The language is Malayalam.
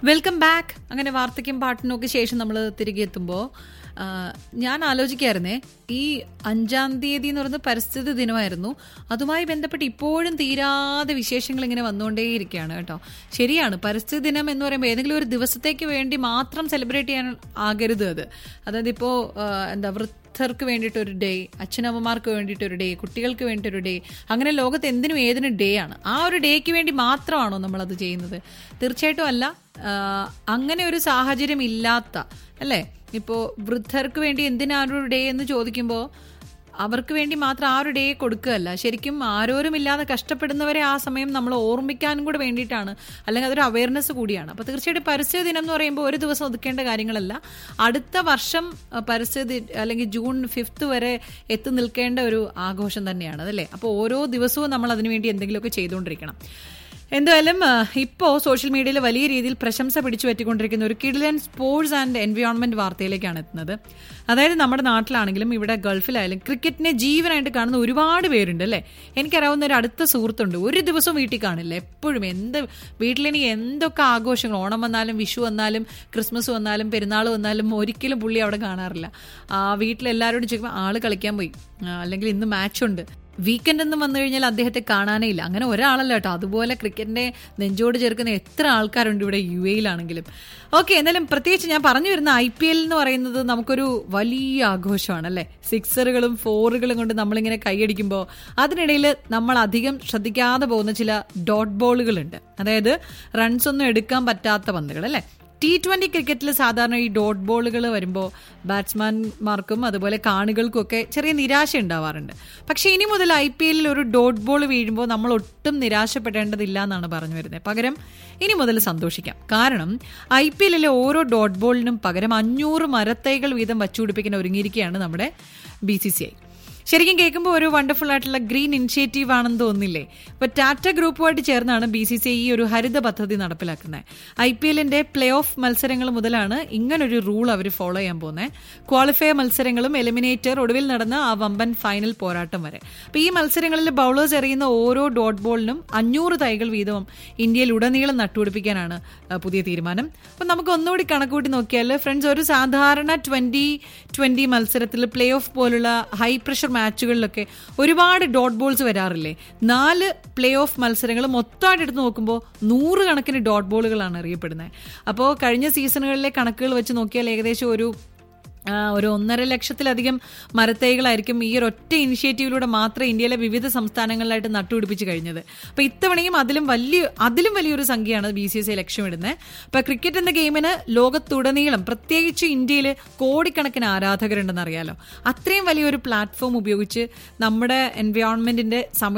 വെൽക്കം ബാക്ക് അങ്ങനെ വാർത്തയ്ക്കും പാട്ടിനും ഒക്കെ ശേഷം നമ്മൾ തിരികെ എത്തുമ്പോൾ ഞാൻ ആലോചിക്കായിരുന്നേ ഈ അഞ്ചാം തീയതി എന്ന് പറയുന്നത് പരിസ്ഥിതി ദിനമായിരുന്നു അതുമായി ബന്ധപ്പെട്ട് ഇപ്പോഴും തീരാതെ വിശേഷങ്ങൾ ഇങ്ങനെ വന്നുകൊണ്ടേയിരിക്കുകയാണ് കേട്ടോ ശരിയാണ് പരിസ്ഥിതി ദിനം എന്ന് പറയുമ്പോൾ ഏതെങ്കിലും ഒരു ദിവസത്തേക്ക് വേണ്ടി മാത്രം സെലിബ്രേറ്റ് ചെയ്യാൻ ആകരുത് അത് അതായത് ഇപ്പോൾ എന്താ വൃദ്ധർക്ക് വേണ്ടിയിട്ടൊരു ഡേ അച്ഛനമ്മമാർക്ക് വേണ്ടിയിട്ടൊരു ഡേ കുട്ടികൾക്ക് വേണ്ടിയിട്ടൊരു ഡേ അങ്ങനെ ലോകത്ത് എന്തിനും ഏതിനും ഡേ ആണ് ആ ഒരു ഡേക്ക് വേണ്ടി മാത്രമാണോ നമ്മളത് ചെയ്യുന്നത് തീർച്ചയായിട്ടും അല്ല അങ്ങനെ ഒരു സാഹചര്യം ഇല്ലാത്ത അല്ലേ ഇപ്പോൾ വൃദ്ധർക്ക് വേണ്ടി എന്തിനാണ് ഒരു ഡേ എന്ന് ചോദിക്കുമ്പോൾ അവർക്ക് വേണ്ടി മാത്രം ആ ഒരു ഡേ കൊടുക്കുകയല്ല ശരിക്കും ആരോരും ഇല്ലാതെ കഷ്ടപ്പെടുന്നവരെ ആ സമയം നമ്മൾ ഓർമ്മിക്കാനും കൂടെ വേണ്ടിയിട്ടാണ് അല്ലെങ്കിൽ അതൊരു അവയർനെസ് കൂടിയാണ് അപ്പോൾ തീർച്ചയായിട്ടും പരിസ്ഥിതി ദിനം എന്ന് പറയുമ്പോൾ ഒരു ദിവസം ഒതുക്കേണ്ട കാര്യങ്ങളല്ല അടുത്ത വർഷം പരിസ്ഥിതി അല്ലെങ്കിൽ ജൂൺ ഫിഫ്ത്ത് വരെ എത്തി നിൽക്കേണ്ട ഒരു ആഘോഷം തന്നെയാണ് അതല്ലേ അപ്പോൾ ഓരോ ദിവസവും നമ്മൾ അതിനുവേണ്ടി എന്തെങ്കിലുമൊക്കെ ചെയ്തുകൊണ്ടിരിക്കണം എന്തായാലും ഇപ്പോൾ സോഷ്യൽ മീഡിയയിൽ വലിയ രീതിയിൽ പ്രശംസ പിടിച്ചു പറ്റിക്കൊണ്ടിരിക്കുന്ന ഒരു കിഡിലൻ സ്പോർട്സ് ആൻഡ് എൻവയോൺമെന്റ് വാർത്തയിലേക്കാണ് എത്തുന്നത് അതായത് നമ്മുടെ നാട്ടിലാണെങ്കിലും ഇവിടെ ഗൾഫിലായാലും ക്രിക്കറ്റിനെ ജീവനായിട്ട് കാണുന്ന ഒരുപാട് പേരുണ്ട് അല്ലേ എനിക്കറിയാവുന്ന ഒരു അടുത്ത സുഹൃത്തുണ്ട് ഒരു ദിവസം വീട്ടിൽ കാണില്ല എപ്പോഴും എന്ത് വീട്ടിലിനി എന്തൊക്കെ ആഘോഷങ്ങൾ ഓണം വന്നാലും വിഷു വന്നാലും ക്രിസ്മസ് വന്നാലും പെരുന്നാൾ വന്നാലും ഒരിക്കലും പുള്ളി അവിടെ കാണാറില്ല വീട്ടിലെല്ലാവരോടും ചോദിക്കുമ്പോൾ ആള് കളിക്കാൻ പോയി അല്ലെങ്കിൽ ഇന്ന് മാച്ചുണ്ട് വീക്കെൻഡ് എന്നും വന്നു കഴിഞ്ഞാൽ അദ്ദേഹത്തെ കാണാനേ ഇല്ല അങ്ങനെ ഒരാളല്ല കേട്ടോ അതുപോലെ ക്രിക്കറ്റിന്റെ നെഞ്ചോട് ചേർക്കുന്ന എത്ര ആൾക്കാരുണ്ട് ഇവിടെ യു എയിലാണെങ്കിലും ഓക്കെ എന്നാലും പ്രത്യേകിച്ച് ഞാൻ പറഞ്ഞു വരുന്ന ഐ പി എൽ എന്ന് പറയുന്നത് നമുക്കൊരു വലിയ ആഘോഷമാണ് അല്ലേ സിക്സറുകളും ഫോറുകളും കൊണ്ട് നമ്മളിങ്ങനെ കൈയടിക്കുമ്പോൾ അതിനിടയിൽ നമ്മൾ അധികം ശ്രദ്ധിക്കാതെ പോകുന്ന ചില ഡോട്ട് ബോളുകളുണ്ട് അതായത് റൺസ് ഒന്നും എടുക്കാൻ പറ്റാത്ത പന്തുകൾ അല്ലേ ടി ട്വന്റി ക്രിക്കറ്റിൽ സാധാരണ ഈ ഡോട്ട് ബോളുകൾ വരുമ്പോൾ ബാറ്റ്സ്മാൻമാർക്കും അതുപോലെ കാണികൾക്കും ഒക്കെ ചെറിയ നിരാശ ഉണ്ടാവാറുണ്ട് പക്ഷെ ഇനി മുതൽ ഐ പി എല്ലിൽ ഒരു ഡോട്ട് ബോൾ വീഴുമ്പോൾ നമ്മൾ ഒട്ടും നിരാശപ്പെടേണ്ടതില്ല എന്നാണ് പറഞ്ഞു വരുന്നത് പകരം ഇനി മുതൽ സന്തോഷിക്കാം കാരണം ഐ പി എല്ലിലെ ഓരോ ഡോട്ട് ബോളിനും പകരം അഞ്ഞൂറ് മരത്തൈകൾ വീതം വച്ചുപിടിപ്പിക്കാൻ ഒരുങ്ങിയിരിക്കുകയാണ് നമ്മുടെ ബി സി സി ഐ ശരിക്കും കേൾക്കുമ്പോൾ ഒരു വണ്ടർഫുൾ ആയിട്ടുള്ള ഗ്രീൻ ഇനിഷ്യേറ്റീവ് ആണെന്ന് തോന്നില്ലേ ഇപ്പൊ ടാറ്റ ഗ്രൂപ്പുമായിട്ട് ചേർന്നാണ് ബി സി സി ഈ ഒരു ഹരിത പദ്ധതി നടപ്പിലാക്കുന്നത് ഐ പി എല്ലിന്റെ പ്ലേ ഓഫ് മത്സരങ്ങൾ മുതലാണ് ഇങ്ങനൊരു റൂൾ അവർ ഫോളോ ചെയ്യാൻ പോകുന്നത് ക്വാളിഫയർ മത്സരങ്ങളും എലിമിനേറ്റർ ഒടുവിൽ നടന്ന ആ വമ്പൻ ഫൈനൽ പോരാട്ടം വരെ അപ്പൊ ഈ മത്സരങ്ങളിൽ ബൗളേഴ്സ് എറിയുന്ന ഓരോ ഡോട്ട് ബോളിനും അഞ്ഞൂറ് തൈകൾ വീതവും ഇന്ത്യയിൽ ഉടനീളം നട്ടുപിടിപ്പിക്കാനാണ് പുതിയ തീരുമാനം അപ്പൊ നമുക്ക് ഒന്നുകൂടി കണക്കൂട്ടി നോക്കിയാൽ ഫ്രണ്ട്സ് ഒരു സാധാരണ ട്വന്റി ട്വന്റി മത്സരത്തിൽ പ്ലേ ഓഫ് പോലുള്ള ഹൈ പ്രഷർ മാച്ചുകളിലൊക്കെ ഒരുപാട് ഡോട്ട് ബോൾസ് വരാറില്ലേ നാല് പ്ലേ ഓഫ് മത്സരങ്ങൾ മൊത്തമായിട്ട് എടുത്ത് നോക്കുമ്പോൾ നൂറുകണക്കിന് ഡോട്ട് ബോളുകളാണ് അറിയപ്പെടുന്നത് അപ്പോൾ കഴിഞ്ഞ സീസണുകളിലെ കണക്കുകൾ വെച്ച് നോക്കിയാൽ ഏകദേശം ഒരു ഒരു ഒന്നര ലക്ഷത്തിലധികം മരത്തൈകളായിരിക്കും ഈ ഒരു ഒറ്റ ഇനിഷ്യേറ്റീവിലൂടെ മാത്രമേ ഇന്ത്യയിലെ വിവിധ സംസ്ഥാനങ്ങളിലായിട്ട് നട്ടുപിടിപ്പിച്ച് കഴിഞ്ഞത് അപ്പൊ ഇത്തവണയും അതിലും വലിയ അതിലും വലിയൊരു സംഖ്യയാണ് ബി സി എസ് ഐ ലക്ഷ്യമിടുന്നത് അപ്പൊ ക്രിക്കറ്റ് എന്ന ഗെയിമിന് ലോകത്തുടനീളം പ്രത്യേകിച്ച് ഇന്ത്യയിൽ കോടിക്കണക്കിന് ആരാധകരുണ്ടെന്ന് അറിയാലോ അത്രയും വലിയൊരു പ്ലാറ്റ്ഫോം ഉപയോഗിച്ച് നമ്മുടെ എൻവയോൺമെന്റിന്റെ